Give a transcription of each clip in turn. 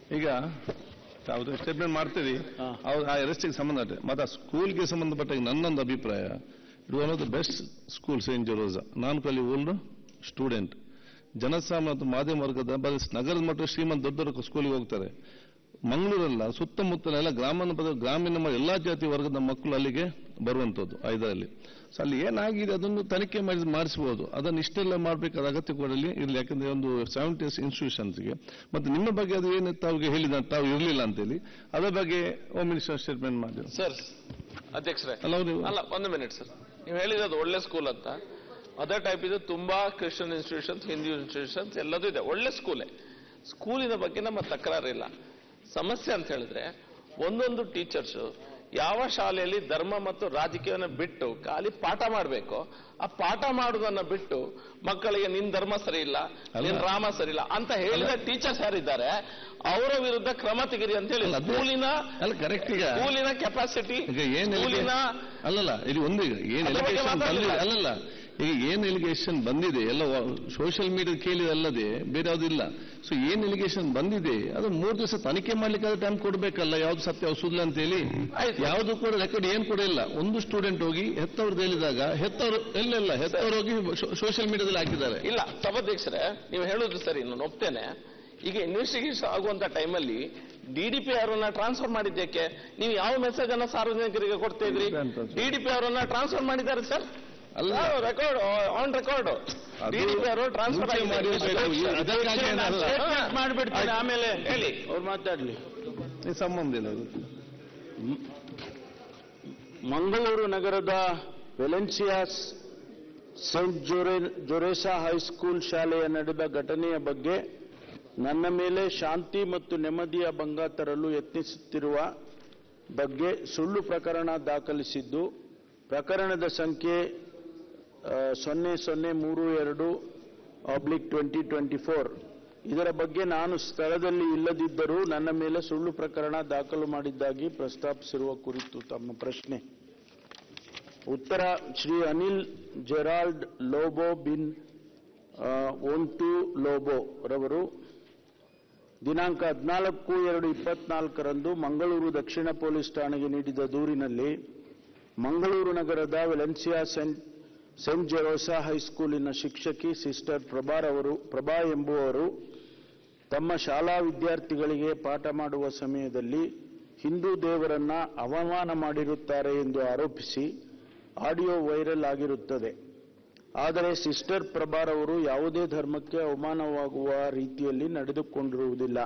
ಈಗ ತಾವು ಸ್ಟೇಟ್ಮೆಂಟ್ ಮಾಡ್ತೀರಿ ಹಾ. ಅವ್ರು ಆ ಅರೆಸ್ಟಿಗೆ ಸಂಬಂಧ ಮತ್ತೆ ಆ ಸ್ಕೂಲ್ಗೆ ಸಂಬಂಧಪಟ್ಟ ನನ್ನೊಂದು ಅಭಿಪ್ರಾಯ ಇದು one of the best school saint Gerosa ನಾನು ಕಲಿ ಓಲ್ಡ್ ಸ್ಟೂಡೆಂಟ್ ಜನಸಾಮಾನ್ಯ ಮತ್ತು ಮಾಧ್ಯಮ ವರ್ಗದ ಬರೀ ನಗರದ ಮಟ್ಟ ಶ್ರೀಮಂತ ದೊಡ್ಡ ದೊಡ್ಡ ಸ್ಕೂಲಿಗೆ ಹೋಗ್ತಾರೆ ಮಂಗಳೂರಲ್ಲ ಸುತ್ತಮುತ್ತಲ ಎಲ್ಲ ಗ್ರಾಮೀಣ ಪದ ಗ್ರಾಮೀಣ ಮ- ಎಲ್ಲಾ ಜಾತಿ ವರ್ಗದ ಮಕ್ಕಳು ಅಲ್ಲಿಗೆ ಬರುವಂತದ್ದು ಆ ಇದರಲ್ಲಿ ಸೊ ಅಲ್ಲಿ ಏನಾಗಿದೆ ಅದನ್ನು ತನಿಖೆ ಮಾಡಿ ಮಾಡಿಸಬಹುದು ಅದನ್ನು ಇಷ್ಟೆಲ್ಲ ಮಾಡಬೇಕಾದ ಅಗತ್ಯ ಕೂಡ ಇಲ್ಲಿ ಇರಲಿ ಯಾಕಂದ್ರೆ ಒಂದು ಸೆವೆಂಟಿ ಇನ್ಸ್ಟಿಟ್ಯೂಷನ್ಸ್ಗೆ ಮತ್ತೆ ನಿಮ್ಮ ಬಗ್ಗೆ ಅದು ಏನು ತಾವಿಗೆ ಹೇಳಿದ ತಾವು ಇರಲಿಲ್ಲ ಅಂತೇಳಿ ಅದರ ಬಗ್ಗೆ ಹೋಮ್ ಮಿನಿಸ್ಟರ್ ಸ್ಟೇಟ್ಮೆಂಟ್ ಮಾಡಿ ಸರ್ ಅಧ್ಯಕ್ಷರೇ ಅಲ್ಲ ಅವ್ರು ಅಲ್ಲ ಒಂದು ಮಿನಿಟ್ ಸರ್ ನೀವು ಹೇಳಿರೋದು ಒಳ್ಳೆ ಸ್ಕೂಲ್ ಅಂತ ಅದೇ ಟೈಪ್ ಇದು ತುಂಬಾ ಕ್ರಿಶ್ಚಿಯನ್ ಇನ್ಸ್ಟಿಟ್ಯೂಷನ್ಸ್ ಹಿಂದೂ ಇನ್ಸ್ಟಿಟ್ಯೂಷನ್ಸ್ ಎಲ್ಲದೂ ಇದೆ ಒಳ್ಳೆ ಸ್ಕೂಲೇ ಸ್ಕೂಲಿನ ಬಗ್ಗೆ ನಮ್ಮ ತಕರಾರಿಲ್ಲ ಸಮಸ್ಯೆ ಅಂತ ಹೇಳಿದ್ರೆ ಒಂದೊಂದು ಟೀಚರ್ಸ್ ಯಾವ ಶಾಲೆಯಲ್ಲಿ ಧರ್ಮ ಮತ್ತು ರಾಜಕೀಯವನ್ನು ಬಿಟ್ಟು ಖಾಲಿ ಪಾಠ ಮಾಡಬೇಕು ಆ ಪಾಠ ಮಾಡುವುದನ್ನ ಬಿಟ್ಟು ಮಕ್ಕಳಿಗೆ ನಿನ್ ಧರ್ಮ ಸರಿ ಇಲ್ಲ ಅಲ್ಲ. ನಿನ್ ರಾಮ ಸರಿ ಇಲ್ಲ ಅಂತ ಹೇಳಿದ ಟೀಚರ್ಸ್ ಯಾರಿದ್ದಾರೆ ಅವರ ವಿರುದ್ಧ ಕ್ರಮ ತೆಗಿರಿ ಅಂತ ಹೇಳಿ ಅಲ್ಲ, ಅದೇ- ಸ್ಕೂಲಿನ ಅಲ್ಲ ಕರೆಕ್ಟ್ ಈಗ ಸ್ಕೂಲಿನ ಕೆಪಾಸಿಟಿ ಈಗ ಏನ್ ಸ್ಕೂಲಿನ ಅಲ್ಲಲ್ಲ ಇದು ಒಂದು ಈಗ ಏನ್ ಅದ್ರ ಬಗ್ಗೆ ಎಲಿಗೇಷನ್ ಮಾತಾಡ್ಲಿಲ್ಲ. ಬಂದಿದೆ ಅಲ್ಲಲ್ಲ ಈಗ ಏನ್ ಎಲಿಗೇಷನ್ ಬಂದಿದೆ ಎಲ್ಲ ಸೋಷಿಯಲ್ ಮೀಡಿಯಾ ಕೇಳಿದಲ್ಲದೆ ಬೇರೆ ಯಾವ್ದಿಲ್ಲ ಸೊ ಏನ್ ಎಲಿಗೇಷನ್ ಬಂದಿದೆ ಅದು ಮೂರು ದಿವಸ ತನಿಖೆ ಮಾಡ್ಲಿಕ್ಕೆ ಟೈಮ್ ಕೊಡ್ಬೇಕಲ್ಲ ಯಾವ್ದು ಸತ್ಯ ಯಾವ್ದು ಸುಳ್ಳು ಅಂತ ಹೇಳಿ ಆಯ್ತು. ಯಾವ್ದು ಕೂಡ ರೆಕಾರ್ಡ್ ಏನ್ ಕೂಡ ಇಲ್ಲ ಒಂದು ಸ್ಟೂಡೆಂಟ್ ಹೋಗಿ ಹೆತ್ತವ್ರದ್ದು ಹೇಳಿದಾಗ ಹೆತ್ತವರು ಎಲ್ಲೆಲ್ಲ ಹೆತ್ತವ್ರು ಹೋಗಿ ಸೋಷಿಯಲ್ ಮೀಡಿಯಾದಲ್ಲಿ ಹಾಕಿದ್ದಾರೆ ಇಲ್ಲ ಸಭಾಧ್ಯಕ್ಷರೇ ನೀವು ಹೇಳೋದು ಸರಿ ನಾನು ಒಪ್ತೇನೆ ಈಗ ಇನ್ವೆಸ್ಟಿಗೇಷನ್ ಆಗುವಂತ ಟೈಮಲ್ಲಿ ಡಿಡಿಪಿ ಅವರನ್ನ ಟ್ರಾನ್ಸ್ಫರ್ ಮಾಡಿದ್ದಕ್ಕೆ ನೀವು ಯಾವ ಮೆಸೇಜ್ ಅನ್ನ ಸಾರ್ವಜನಿಕರಿಗೆ ಕೊಡ್ತಾ ಇದ್ರಿ ಡಿಡಿಪಿ ಅವರನ್ನ ಟ್ರಾನ್ಸ್ಫರ್ ಮಾಡಿದ್ದಾರೆ ಸರ್ ಅಲ್ಲ. ರೆಕಾರ್ಡ್ ಆನ್ ರೆಕಾರ್ಡ್ ಅದು ಡಿಡಿಪಿ ಅವರು ಟ್ರಾನ್ಸ್ಫರ್ ಮುಂಚೆ ಮಾಡಿರ್ಬೇಕು. ಇದು ಅದಕ್ಕಾಗಿ ಏನಲ್ಲ. ಮಾಡಿಬಿಡ್ತೀನಿ ಆಮೇಲೆ ಹೇಳಿ ಅವ್ರು ಮಾತಾಡ್ಲಿ ಈ ಸಂಬಂಧ ಇಲ್ಲ ಅದು. ಮಂಗಳೂರು ನಗರದ ವೆಲೆನ್ಸಿಯಾಸ್ ಸೆಂಟ್ ಜೊರೆ ಜೊರೇಸಾ ಹೈಸ್ಕೂಲ್ ಶಾಲೆಯ ನಡೆದ ಘಟನೆಯ ಬಗ್ಗೆ ನನ್ನ ಮೇಲೆ ಶಾಂತಿ ಮತ್ತು ನೆಮ್ಮದಿಯ ಭಂಗ ತರಲು ಯತ್ನಿಸುತ್ತಿರುವ ಬಗ್ಗೆ ಸುಳ್ಳು ಪ್ರಕರಣ ದಾಖಲಿಸಿದ್ದು ಪ್ರಕರಣದ ಸಂಖ್ಯೆ ಆ, ಸೊನ್ನೆ ಸೊನ್ನೆ ಮೂರು ಎರಡು ಆಬ್ಲಿಕ್ ಟ್ವೆಂಟಿ ಟ್ವೆಂಟಿ ಫೋರ್ ಇದರ ಬಗ್ಗೆ ನಾನು ಸ್ಥಳದಲ್ಲಿ ಇಲ್ಲದಿದ್ದರೂ ನನ್ನ ಮೇಲೆ ಸುಳ್ಳು ಪ್ರಕರಣ ದಾಖಲು ಮಾಡಿದ್ದಾಗಿ ಪ್ರಸ್ತಾಪಿಸಿರುವ ಕುರಿತು ತಮ್ಮ ಪ್ರಶ್ನೆ ಉತ್ತರ ಶ್ರೀ ಅನಿಲ್ ಜೆರಾಲ್ಡ್ ಲೋಬೋ ಬಿನ್ ಆ, ಓಂಟು ಲೋಬೋ ರವರು ದಿನಾಂಕ ಹದಿನಾಲ್ಕು ಎರಡು ಇಪ್ಪತ್ನಾಲ್ಕರಂದು ಮಂಗಳೂರು ದಕ್ಷಿಣ ಪೊಲೀಸ್ ಠಾಣೆಗೆ ನೀಡಿದ ದೂರಿನಲ್ಲಿ ಮಂಗಳೂರು ನಗರದ ವೆಲೆನ್ಸಿಯಾ ಸೆಂಟ್ ಸೆಂಟ್ ಜೆರೋಸಾ ಹೈಸ್ಕೂಲಿನ ಶಿಕ್ಷಕಿ ಸಿಸ್ಟರ್ ಪ್ರಭಾರವರು ಪ್ರಭಾ ಎಂಬುವರು ತಮ್ಮ ಶಾಲಾ ವಿದ್ಯಾರ್ಥಿಗಳಿಗೆ ಪಾಠ ಮಾಡುವ ಸಮಯದಲ್ಲಿ ಹಿಂದೂ ದೇವರನ್ನ ಅವಮಾನ ಮಾಡಿರುತ್ತಾರೆ ಎಂದು ಆರೋಪಿಸಿ ಆಡಿಯೋ ವೈರಲ್ ಆಗಿರುತ್ತದೆ ಆದರೆ ಸಿಸ್ಟರ್ ಪ್ರಭಾರ್ ಅವರು ಯಾವುದೇ ಧರ್ಮಕ್ಕೆ ಅವಮಾನವಾಗುವ ರೀತಿಯಲ್ಲಿ ನಡೆದುಕೊಂಡಿರುವುದಿಲ್ಲ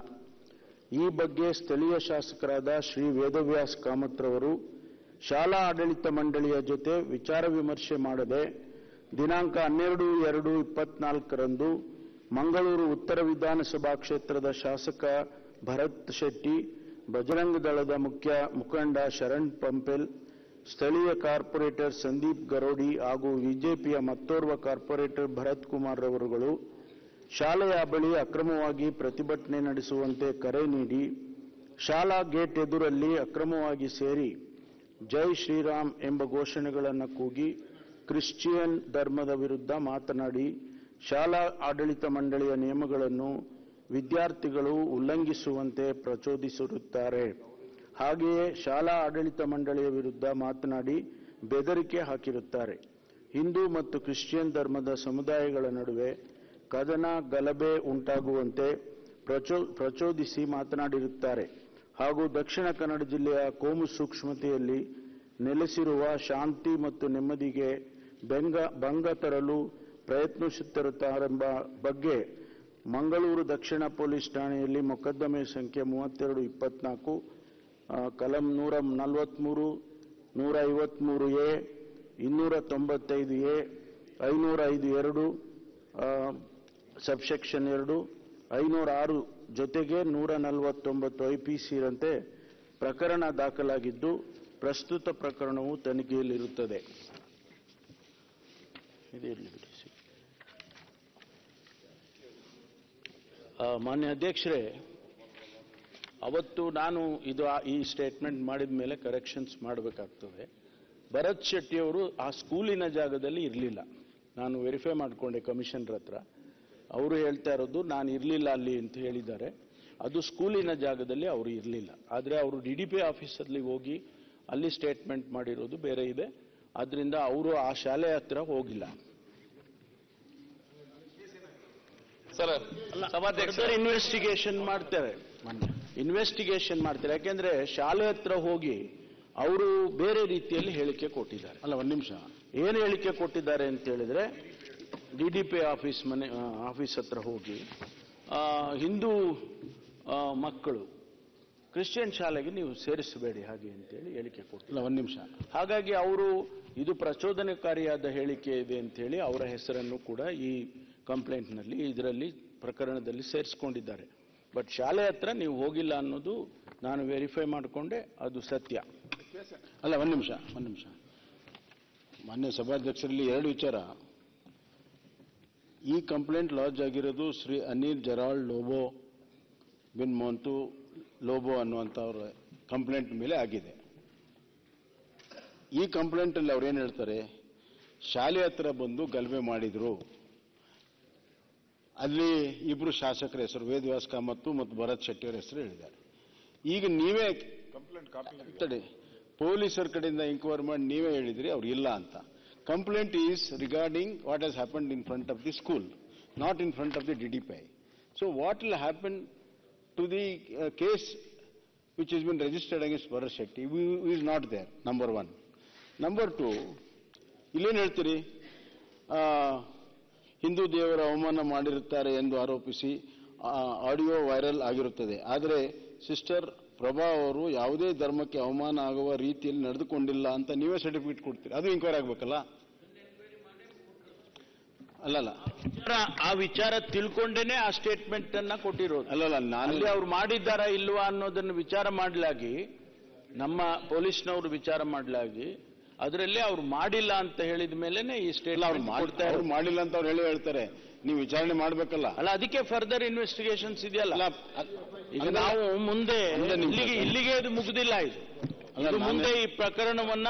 ಈ ಬಗ್ಗೆ ಸ್ಥಳೀಯ ಶಾಸಕರಾದ ಶ್ರೀ ವೇದವ್ಯಾಸ್ ಕಾಮತ್ರವರು ಶಾಲಾ ಆಡಳಿತ ಮಂಡಳಿಯ ಜೊತೆ ವಿಚಾರ ವಿಮರ್ಶೆ ಮಾಡದೆ ದಿನಾಂಕ ಹನ್ನೆರಡು ಎರಡು ಇಪ್ಪತ್ನಾಲ್ಕರಂದು ಮಂಗಳೂರು ಉತ್ತರ ವಿಧಾನಸಭಾ ಕ್ಷೇತ್ರದ ಶಾಸಕ ಭರತ್ ಶೆಟ್ಟಿ ಬಜರಂಗ ದಳದ ಮುಖ್ಯ ಮುಖಂಡ ಶರಣ್ ಪಂಪೆಲ್ ಸ್ಥಳೀಯ ಕಾರ್ಪೊರೇಟರ್ ಸಂದೀಪ್ ಗರೋಡಿ ಹಾಗೂ ಬಿಜೆಪಿಯ ಮತ್ತೋರ್ವ ಕಾರ್ಪೊರೇಟರ್ ಭರತ್ ಕುಮಾರ್ ರವರುಗಳು ಶಾಲೆಯ ಬಳಿ ಅಕ್ರಮವಾಗಿ ಪ್ರತಿಭಟನೆ ನಡೆಸುವಂತೆ ಕರೆ ನೀಡಿ ಶಾಲಾ ಗೇಟ್ ಎದುರಲ್ಲಿ ಅಕ್ರಮವಾಗಿ ಸೇರಿ ಜೈ ಶ್ರೀರಾಮ್ ಎಂಬ ಘೋಷಣೆಗಳನ್ನು ಕೂಗಿ ಕ್ರಿಶ್ಚಿಯನ್ ಧರ್ಮದ ವಿರುದ್ಧ ಮಾತನಾಡಿ ಶಾಲಾ ಆಡಳಿತ ಮಂಡಳಿಯ ನಿಯಮಗಳನ್ನು ವಿದ್ಯಾರ್ಥಿಗಳು ಉಲ್ಲಂಘಿಸುವಂತೆ ಪ್ರಚೋದಿಸಿರುತ್ತಾರೆ ಹಾಗೆಯೇ ಶಾಲಾ ಆಡಳಿತ ಮಂಡಳಿಯ ವಿರುದ್ಧ ಮಾತನಾಡಿ ಬೆದರಿಕೆ ಹಾಕಿರುತ್ತಾರೆ ಹಿಂದೂ ಮತ್ತು ಕ್ರಿಶ್ಚಿಯನ್ ಧರ್ಮದ ಸಮುದಾಯಗಳ ನಡುವೆ ಕದನ ಗಲಭೆ ಉಂಟಾಗುವಂತೆ ಪ್ರಚೋ ಪ್ರಚೋದಿಸಿ ಮಾತನಾಡಿರುತ್ತಾರೆ ಹಾಗೂ ದಕ್ಷಿಣ ಕನ್ನಡ ಜಿಲ್ಲೆಯ ಕೋಮು ಸೂಕ್ಷ್ಮತೆಯಲ್ಲಿ ನೆಲೆಸಿರುವ ಶಾಂತಿ ಮತ್ತು ನೆಮ್ಮದಿಗೆ ಬೆಂಗ ಭಂಗ ತರಲು ಪ್ರಯತ್ನಿಸುತ್ತಿರುತ್ತಾರೆಂಬ ಬಗ್ಗೆ ಮಂಗಳೂರು ದಕ್ಷಿಣ ಪೊಲೀಸ್ ಠಾಣೆಯಲ್ಲಿ ಮೊಕದ್ದಮೆ ಸಂಖ್ಯೆ ಮೂವತ್ತೆರಡು ಇಪ್ಪತ್ನಾಲ್ಕು ಆ, ಕಲಂ ನೂರ ನಲವತ್ಮೂರು ನೂರ ಐವತ್ಮೂರು ಎ ಇನ್ನೂರ ತೊಂಬತ್ತೈದು ಎ ಐನೂರ ಐದು ಎರಡು ಆ, ಸಬ್ಸೆಕ್ಷನ್ ಎರಡು ಐನೂರ ಆರು ಜೊತೆಗೆ ನೂರ ನಲವತ್ತೊಂಬತ್ತು ಐಪಿಸಿರಂತೆ ಪ್ರಕರಣ ದಾಖಲಾಗಿದ್ದು ಪ್ರಸ್ತುತ ಪ್ರಕರಣವು ತನಿಖೆಯಲ್ಲಿರುತ್ತದೆ ಇದು ಇರ್ಲಿ ಬಿಡಿ ಸಿ. ಆ, ಮಾನ್ಯ ಅಧ್ಯಕ್ಷರೇ ಅವತ್ತು ನಾನು ಇದು ಆ- ಈ ಸ್ಟೇಟ್ಮೆಂಟ್ ಮಾಡಿದ ಮೇಲೆ ಕರೆಕ್ಷನ್ಸ್ ಮಾಡಬೇಕಾಗ್ತದೆ ಭರತ್ ಶೆಟ್ಟಿಯವರು ಆ ಸ್ಕೂಲಿನ ಜಾಗದಲ್ಲಿ ಇರಲಿಲ್ಲ ನಾನು ವೆರಿಫೈ ಮಾಡಿಕೊಂಡೆ ಕಮಿಷನರ್ ಹತ್ರ ಅವರು ಹೇಳ್ತಾ ಇರೋದು ನಾನು ಇರಲಿಲ್ಲ ಅಲ್ಲಿ ಅಂತ ಹೇಳಿದ್ದಾರೆ ಅದು ಸ್ಕೂಲಿನ ಜಾಗದಲ್ಲಿ ಅವರು ಇರಲಿಲ್ಲ ಆದರೆ ಅವರು ಡಿ ಡಿ ಪಿ ಆಫೀಸಲ್ಲಿ ಹೋಗಿ ಅಲ್ಲಿ ಸ್ಟೇಟ್ಮೆಂಟ್ ಮಾಡಿರೋದು ಬೇರೆ ಇದೆ ಆದ್ರಿಂದ ಅವರು ಆ ಶಾಲೆ ಹತ್ರ ಹೋಗಿಲ್ಲ ಸರ್ ಸಭಾಧ್ಯಕ್ಷ ಇನ್ವೆಸ್ಟಿಗೇಷನ್ ಮಾಡ್ತಾರೆ ಇನ್ವೆಸ್ಟಿಗೇಷನ್ ಮಾಡ್ತಾರೆ ಯಾಕೆಂದ್ರೆ ಶಾಲೆ ಹತ್ರ ಹೋಗಿ ಅವರು ಬೇರೆ ರೀತಿಯಲ್ಲಿ ಹೇಳಿಕೆ ಕೊಟ್ಟಿದ್ದಾರೆ ಅಲ್ಲ ಒಂದು ನಿಮಿಷ ಏನು ಹೇಳಿಕೆ ಕೊಟ್ಟಿದ್ದಾರೆ ಅಂತ ಹೇಳಿದ್ರೆ ಡಿ ಡಿ ಪಿ ಆಫೀಸ್ ಮನೆ ಆ, ಆಫೀಸ್ ಹತ್ರ ಹೋಗಿ ಆ, ಹಿಂದೂ ಆ, ಮಕ್ಕಳು ಕ್ರಿಶ್ಚಿಯನ್ ಶಾಲೆಗೆ ನೀವು ಸೇರಿಸಬೇಡಿ ಹಾಗೆ ಅಂತೇಳಿ ಹೇಳಿಕೆ ಕೊಟ್ಟಿದ್ದಾರೆ ಇಲ್ಲ ಒಂದು ನಿಮಿಷ ಹಾಗಾಗಿ ಅವರು ಇದು ಪ್ರಚೋದನಕಾರಿಯಾದ ಹೇಳಿಕೆ ಇದೆ ಅಂತ ಹೇಳಿ ಅವರ ಹೆಸರನ್ನು ಕೂಡ ಈ ಕಂಪ್ಲೇಂಟ್ನಲ್ಲಿ ಇದರಲ್ಲಿ ಪ್ರಕರಣದಲ್ಲಿ ಸೇರಿಸ್ಕೊಂಡಿದ್ದಾರೆ ಬಟ್ ಶಾಲೆ ಹತ್ರ ನೀವು ಹೋಗಿಲ್ಲ ಅನ್ನೋದು ನಾನು ವೆರಿಫೈ ಮಾಡಿಕೊಂಡೆ ಅದು ಸತ್ಯ ಅಲ್ಲ ಒಂದು ನಿಮಿಷ ಒಂದು ನಿಮಿಷ ಮಾನ್ಯ ಸಭಾಧ್ಯಕ್ಷರಲ್ಲಿ ಎರಡು ವಿಚಾರ ಈ ಕಂಪ್ಲೇಂಟ್ ಲಾಡ್ಜ್ ಆಗಿರೋದು ಶ್ರೀ ಅನಿಲ್ ಜರಾಳ್ ಲೋಬೋ ಬಿನ್ ಮೋಂತು ಲೋಬೋ ಅನ್ನುವಂಥವ್ರ ಕಂಪ್ಲೇಂಟ್ ಮೇಲೆ ಆಗಿದೆ ಈ ಕಂಪ್ಲೇಂಟಲ್ಲಿ ಅವ್ರು ಏನು ಹೇಳ್ತಾರೆ ಶಾಲೆ ಹತ್ರ ಬಂದು ಗಲಭೆ ಮಾಡಿದ್ರು ಅಲ್ಲಿ ಇಬ್ರು ಶಾಸಕರ ಹೆಸರು ವೇದವ್ಯಾಸ್ ಕಾಮತ್ತು ಮತ್ತು ಭರತ್ ಶೆಟ್ಟಿ ಅವರ ಹೆಸರು ಹೇಳಿದ್ದಾರೆ ಈಗ ನೀವೇ ತಡಿ ಪೊಲೀಸರ ಕಡೆಯಿಂದ ಎಂಕ್ವೈರಿ ಮಾಡಿ ನೀವೇ ಹೇಳಿದ್ರಿ ಅವ್ರು ಇಲ್ಲ ಅಂತ complaint is regarding what has happened in front of the school not in front of the D D P I so what will happen to the case which is been registered against Bharath Shetty is not there number one number two ಇಲ್ಲೇನು ಹೇಳ್ತೀರಿ ಆ, ಹಿಂದೂ ದೇವರ ಅವಮಾನ ಮಾಡಿರುತ್ತಾರೆ ಎಂದು ಆರೋಪಿಸಿ audio viral ಆಗಿರುತ್ತದೆ ಆದರೆ ಸಿಸ್ಟರ್ ಪ್ರಭಾ ಅವರು ಯಾವುದೇ ಧರ್ಮಕ್ಕೆ ಅವಮಾನ ಆಗುವ ರೀತಿಯಲ್ಲಿ ನಡೆದುಕೊಂಡಿಲ್ಲ ಅಂತ ನೀವೇ ಸರ್ಟಿಫಿಕೇಟ್ ಕೊಡ್ತೀರಿ ಅದು ಎಂಕ್ವೈರಿ ಆಗ್ಬೇಕಲ್ಲ ಅಲ್ಲಲ್ಲ ವಿಚಾರ- ಆ ವಿಚಾರ ತಿಳ್ಕೊಂಡೇನೆ ಆ ಸ್ಟೇಟ್ಮೆಂಟ್ ಅನ್ನ ಕೊಟ್ಟಿರೋದು ಅಲ್ಲಲ್ಲ ನಾನು ಅಲ್ಲಿ ಅವ್ರು ಮಾಡಿದ್ದಾರಾ ಇಲ್ವಾ ಅನ್ನೋದನ್ನು ವಿಚಾರ ಮಾಡಲಾಗಿ ನಮ್ಮ ಪೊಲೀಸ್ನವರು ವಿಚಾರ ಮಾಡಲಾಗಿ ಅದರಲ್ಲಿ ಅವ್ರು ಮಾಡಿಲ್ಲ ಅಂತ ಹೇಳಿದ ಮೇಲೆನೆ ಈ ಇಲ್ಲ ಅವ್ರು ಸ್ಟೇಟ್ಮೆಂಟ್ ಮಾಡಿ ಕೊಡ್ತಾ ಅವ್ರು ಇರೋದು. ಮಾಡಿಲ್ಲ ಅಂತ ಅವ್ರು ಹೇಳಿ ಹೇಳ್ತಾರೆ ನೀವು ವಿಚಾರಣೆ ಮಾಡ್ಬೇಕಲ್ಲ ಅಲ್ಲ ಅದಕ್ಕೆ ಫರ್ದರ್ ಇನ್ವೆಸ್ಟಿಗೇಷನ್ಸ್ ಇದೆಯಲ್ಲ ಅಲ್ಲ ಅ- ಈಗ ಹಂಗಲ್ಲ. ನಾವು ಮುಂದೆ ಒಂದೇ ನಿಮಿಷ. ಇಲ್ಲಿಗೆ ಇಲ್ಲಿಗೆ ಇದು ಮುಗುದಿಲ್ಲ ಇದು ಅಲ್ಲ, ಇದು ನಾನೇ- ಮುಂದೆ ಈ ಪ್ರಕರಣವನ್ನ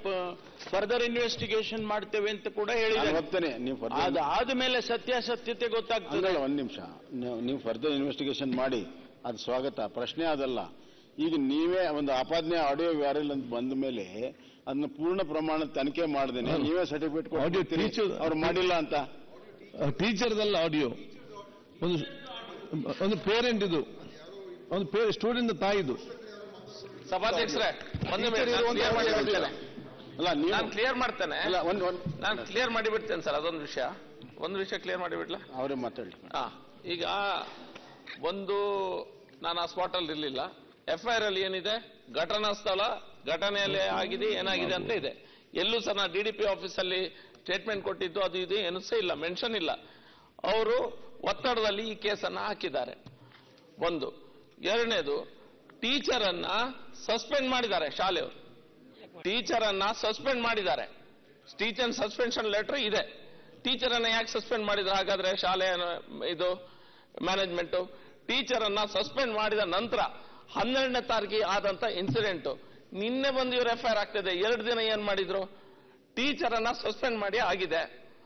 ಫರ್ದರ್ ಇನ್ವೆಸ್ಟಿಗೇಷನ್ ಮಾಡ್ತೇವೆ ಅಂತ ಕೂಡ ನಾನು ಹೇಳಿದ್ದಾರೆ ಒಪ್ತೇನೆ ನೀವು further- ಅದಾದ ಮೇಲೆ ಸತ್ಯಾಸತ್ಯತೆ ಗೊತ್ತಾಗ್ತದೆ ಹಂಗಲ್ಲ ಒಂದ್ ನಿಮಿಷ ನೀವು- ನೀವು ಫರ್ದರ್ ಇನ್ವೆಸ್ಟಿಗೇಷನ್ ಮಾಡಿ ಅದು ಸ್ವಾಗತ ಪ್ರಶ್ನೆ ಅದಲ್ಲ ಈಗ ನೀವೇ ಒಂದು ಆಪಾದನೆ ಆಡಿಯೋ ವ್ಯಾರಲ್ ಅಂತ ಬಂದ ಮೇಲೆ ಅದನ್ನ ಪೂರ್ಣ ಪ್ರಮಾಣ ತನಿಖೆ ಮಾಡ್ದೇನೆ ನೀವೇ ಸರ್ಟಿಫಿಕೇಟ್ Audio teacher- ಅವ್ರು ಮಾಡಿಲ್ಲ ಅಂತ ಟೀಚರ್ದಲ್ಲ ಆಡಿಯೋ ಒಂದು ಒಂದು ಪೇರೆಂಟ್ ಇದು ಒಂದು ಪೇರೆ ಸ್ಟೂಡೆಂಟ್ ತಾಯಿದು ಸಭಾಧ್ಯಕ್ಷರೇ ಒಂದು Teacher ಇರುವಂತ ಕ್ಲಿಯರ್ ಮಾಡಿ audio ಬಿಡ್ತೇನೆ ಅಲ್ಲ ನೀವು ನಾನು ಕ್ಲಿಯರ್ ಮಾಡ್ತೇನೆ ಅಲ್ಲ ಒಂದ್ ಒಂದ್ ನಾನು ಕ್ಲಿಯರ್ ಮಾಡಿ ಬಿಡ್ತೇನೆ ಸರ್ ಅದೊಂದು ವಿಷಯ ಒಂದು ವಿಷಯ ಕ್ಲಿಯರ್ ಮಾಡಿ ಬಿಡ್ಲಾ ಅವರೇ ಮಾತಾಡಿ ಹಾ ಈಗ ಒಂದು ನಾನು ಆ ಸ್ಪಾಟ್ ಅಲ್ಲಿ ಇರ್ಲಿಲ್ಲ ಎಫ್ ಐ ಆರ್ ಅಲ್ಲಿ ಏನಿದೆ ಘಟನಾ ಸ್ಥಳ ಘಟನೆಯಲ್ಲಿ ಆಗಿದೆ ಏನಾಗಿದೆ ಅಂತ ಇದೆ ಎಲ್ಲೂ ಸಹ ನಾ ಡಿ ಡಿ ಪಿ ಆಫೀಸಲ್ಲಿ ಸ್ಟೇಟ್ಮೆಂಟ್ ಕೊಟ್ಟಿದ್ದು ಅದು ಇದು ಏನು ಸಹ ಇಲ್ಲ ಮೆನ್ಷನ್ ಇಲ್ಲ ಅವರು ಒತ್ತಡದಲ್ಲಿ ಈ ಕೇಸನ್ನ ಹಾಕಿದ್ದಾರೆ ಒಂದು ಎರಡನೇದು ಟೀಚರ್ ಅನ್ನ ಸಸ್ಪೆಂಡ್ ಮಾಡಿದ್ದಾರೆ ಶಾಲೆಯವರು ಟೀಚರ್ ಅನ್ನ ಸಸ್ಪೆಂಡ್ ಮಾಡಿದ್ದಾರೆ ಟೀಚರ್ ಸಸ್ಪೆನ್ಷನ್ ಲೆಟರ್ ಇದೆ ಟೀಚರ್ ಅನ್ನ ಯಾಕೆ ಸಸ್ಪೆಂಡ್ ಮಾಡಿದ್ರು ಹಾಗಾದ್ರೆ ಶಾಲೆಯ ಇದು ಮ್ಯಾನೇಜ್ಮೆಂಟ್ ಟೀಚರ್ ಅನ್ನ ಸಸ್ಪೆಂಡ್ ಮಾಡಿದ ನಂತರ ಹನ್ನೆರಡನೇ ತಾರೀಕಿಗೆ ಆದಂತ ಇನ್ಸಿಡೆಂಟ್ ನಿನ್ನೆ ಬಂದು ಇವ್ರು ಎಫ್ ಐ ಆರ್ ಆಗ್ತದೆ ಎರಡು ದಿನ ಏನ್ ಮಾಡಿದ್ರು ಟೀಚರ್ ಅನ್ನ ಸಸ್ಪೆಂಡ್ ಮಾಡಿ ಆಗಿದೆ